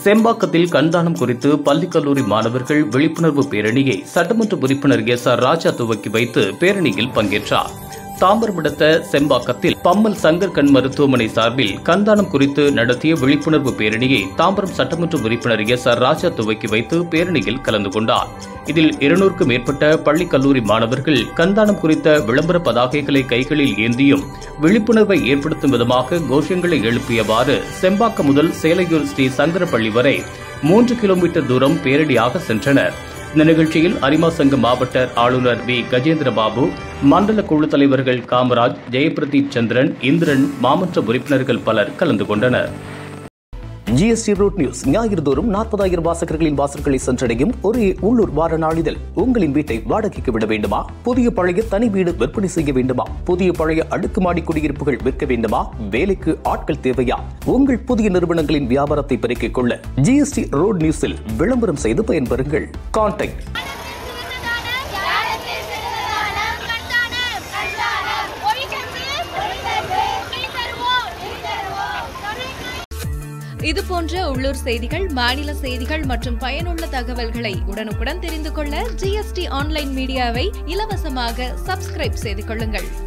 செம்பாக்கத்தில் கண்தானம் குறித்து பள்ளி கல்லூரி மாணவர்கள் விழிப்புணர்வு பேரணியை சட்டமன்ற உறுப்பினர் எஸ் ஆர் ராஜா துவக்கி வைத்து பேரணியில் பங்கேற்றார் தாம்பரம் அடுத்த செம்பாக்கத்தில் பம்மல் சங்கர் கண் மருத்துவமனை சார்பில் கண்தானம் குறித்து நடத்திய விழிப்புணர்வு பேரணியை தாம்பரம் சட்டமன்ற உறுப்பினர் எஸ் ஆர் ராஜா துவக்கி வைத்து பேரணியில் கலந்து கொண்டார் இதில் இருநூறுக்கும் மேற்பட்ட பள்ளி கல்லூரி மாணவர்கள் கண்தானம் குறித்த விளம்பர பதாகைகளை கைகளில் ஏந்தியும் விழிப்புணர்வை ஏற்படுத்தும் விதமாக கோஷங்களை எழுப்பியவாறு செம்பாக்கம் முதல் சேலையூர் ஸ்ரீ சங்கரப்பள்ளி வரை மூன்று கிலோமீட்டர் தூரம் பேரடியாக சென்றனர் இந்த நிகழ்ச்சியில் அரிமா சங்க மாவட்ட ஆளுநர் வி கஜேந்திர பாபு மண்டல குழு தலைவர்கள் காமராஜ் ஜெயபிரதீப் சந்திரன் இந்திரன் மாமன்ற உறுப்பினர்கள் பலர் கலந்து கொண்டனர் ஜிஎஸ்டி ரூட் நியூஸ் ஞாயிறு தோறும் நாற்பதாயிரம் வாசகர்களின் வாசல்களை சென்றடையும் ஒரே உள்ளூர் வார நாளிதழ் உங்களின் வீட்டை வாடகைக்கு விட வேண்டுமா புதிய பழைய தனி வீடு விற்பனை செய்ய வேண்டுமா புதிய பழைய அடுக்குமாடி குடியிருப்புகள் விற்க வேண்டுமா வேலைக்கு ஆட்கள் தேவையா உங்கள் புதிய நிறுவனங்களின் வியாபாரத்தை பெருக்கிக் கொள்ள ஜிஎஸ்டி ரோட் நியூஸில் விளம்பரம் செய்து பயன்பெறுங்கள் கான்டாக்ட் இது போன்ற உள்ளூர் செய்திகள் மாநில செய்திகள் மற்றும் பயனுள்ள தகவல்களை உடனுக்குடன் தெரிந்து கொள்ள ஜிஎஸ்டி ஆன்லைன் மீடியாவை இலவசமாக சப்ஸ்கிரைப் செய்து கொள்ளுங்கள்